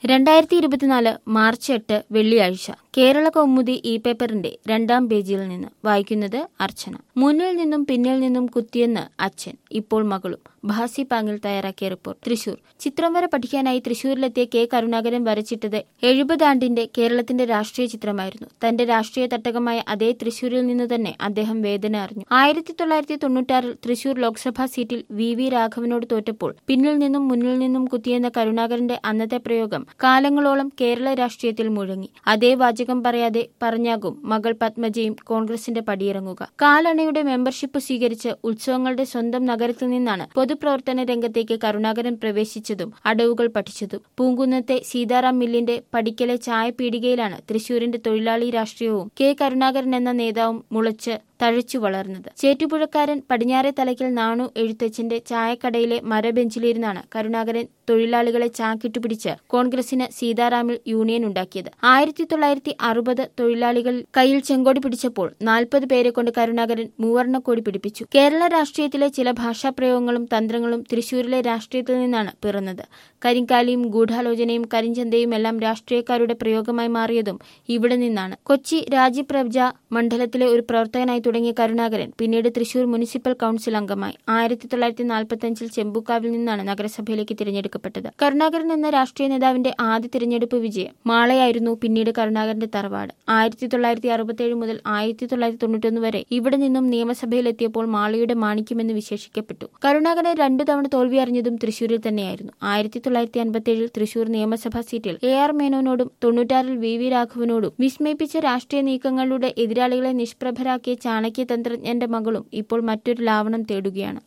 രണ്ടായിരത്തി ഇരുപത്തിനാല് മാർച്ച് എട്ട് വെള്ളിയാഴ്ച കേരള കൗമുദി ഇ പേപ്പറിന്റെ രണ്ടാം പേജിൽ നിന്ന് വായിക്കുന്നത് അർച്ചന മുന്നിൽ നിന്നും പിന്നിൽ നിന്നും കുത്തിയെന്ന് അച്ഛൻ ഇപ്പോൾ മകളും ഭാസി പാങ്ങിൽ തയ്യാറാക്കിയ റിപ്പോർട്ട് തൃശൂർ ചിത്രം വരെ പഠിക്കാനായി തൃശൂരിലെത്തിയ കെ കരുണാകരൻ വരച്ചിട്ടത് എഴുപതാണ്ടിന്റെ കേരളത്തിന്റെ രാഷ്ട്രീയ ചിത്രമായിരുന്നു തന്റെ രാഷ്ട്രീയ തട്ടകമായ അതേ തൃശൂരിൽ നിന്ന് തന്നെ അദ്ദേഹം വേദന അറിഞ്ഞു ആയിരത്തി തൊള്ളായിരത്തി തൊണ്ണൂറ്റാറിൽ തൃശൂർ ലോക്സഭാ സീറ്റിൽ വി വി രാഘവനോട് തോറ്റപ്പോൾ പിന്നിൽ നിന്നും മുന്നിൽ നിന്നും കുത്തിയെന്ന കരുണാകരന്റെ അന്നത്തെ പ്രയോഗം കാലങ്ങളോളം കേരള രാഷ്ട്രീയത്തിൽ മുഴങ്ങി അതേ വാചകം പറയാതെ പറഞ്ഞാകും മകൾ പത്മജയും കോൺഗ്രസിന്റെ പടിയിറങ്ങുക കാലണയുടെ മെമ്പർഷിപ്പ് സ്വീകരിച്ച് ഉത്സവങ്ങളുടെ സ്വന്തം നഗരത്തിൽ നിന്നാണ് പൊതുപ്രവർത്തന രംഗത്തേക്ക് കരുണാകരൻ പ്രവേശിച്ചതും അടവുകൾ പഠിച്ചതും പൂങ്കുന്നത്തെ സീതാറാം മില്ലിന്റെ പടിക്കലെ ചായപീടികയിലാണ് തൃശൂരിന്റെ തൊഴിലാളി രാഷ്ട്രീയവും കെ കരുണാകരൻ എന്ന നേതാവും മുളച്ച് തഴച്ചു വളർന്നത് ചേറ്റുപുഴക്കാരൻ പടിഞ്ഞാറെ തലയ്ക്കൽ നാണു എഴുത്തച്ഛന്റെ ചായക്കടയിലെ മരബെഞ്ചിലിരുന്നാണ് കരുണാകരൻ തൊഴിലാളികളെ ചാക്കിട്ടു പിടിച്ച് കോൺഗ്രസിന് സീതാറാമിൽ യൂണിയൻ ഉണ്ടാക്കിയത് ആയിരത്തി തൊള്ളായിരത്തി അറുപത് തൊഴിലാളികൾ കയ്യിൽ ചെങ്കോടി പിടിച്ചപ്പോൾ നാൽപ്പത് പേരെ കൊണ്ട് കരുണാകരൻ മൂവർണ്ണക്കോടി പിടിപ്പിച്ചു കേരള രാഷ്ട്രീയത്തിലെ ചില ഭാഷാപ്രയോഗങ്ങളും തന്ത്രങ്ങളും തൃശൂരിലെ രാഷ്ട്രീയത്തിൽ നിന്നാണ് പിറന്നത് കരിങ്കാലിയും ഗൂഢാലോചനയും കരിഞ്ചന്തയും എല്ലാം രാഷ്ട്രീയക്കാരുടെ പ്രയോഗമായി മാറിയതും ഇവിടെ നിന്നാണ് കൊച്ചി രാജ്യപ്രജ മണ്ഡലത്തിലെ ഒരു പ്രവർത്തകനായി തുടങ്ങിയ കരുണാകരൻ പിന്നീട് തൃശൂർ മുനിസിപ്പൽ കൌൺസിൽ അംഗമായി ആയിരത്തി തൊള്ളായിരത്തി നാൽപ്പത്തിയഞ്ചിൽ ചെമ്പൂക്കാവിൽ നിന്നാണ് നഗരസഭയിലേക്ക് തിരഞ്ഞെടുക്കപ്പെട്ടത് കരുണാകരൻ എന്ന രാഷ്ട്രീയ നേതാവിന്റെ ആദ്യ തിരഞ്ഞെടുപ്പ് വിജയം മാളയായിരുന്നു പിന്നീട് കരുണാകരന്റെ തറവാട് ആയിരത്തി തൊള്ളായിരത്തി അറുപത്തിയേഴ് മുതൽ ആയിരത്തി തൊള്ളായിരത്തി തൊണ്ണൂറ്റൊന്ന് വരെ ഇവിടെ നിന്നും നിയമസഭയിലെത്തിയപ്പോൾ മാളയുടെ മാണിക്യമെന്ന് വിശേഷിക്കപ്പെട്ടു കരുണാകരൻ രണ്ടു തവണ തോൽവി അറിഞ്ഞതും തൃശൂരിൽ തന്നെയായിരുന്നു ആയിരത്തി തൊള്ളായിരത്തി അൻപത്തിയേഴിൽ തൃശൂർ നിയമസഭാ സീറ്റിൽ എ ആർ മേനോനോടും തൊണ്ണൂറ്റാറിൽ വി വി രാഘവനോടും വിസ്മയിപ്പിച്ച രാഷ്ട്രീയ നീക്കങ്ങളിലൂടെ എതിരാളികളെ നിഷ്പ്രഭരാക്കിയ ചാണക്യ തന്ത്രജ്ഞന്റെ മകളും ഇപ്പോൾ മറ്റൊരു ലാവണം തേടുകയാണ്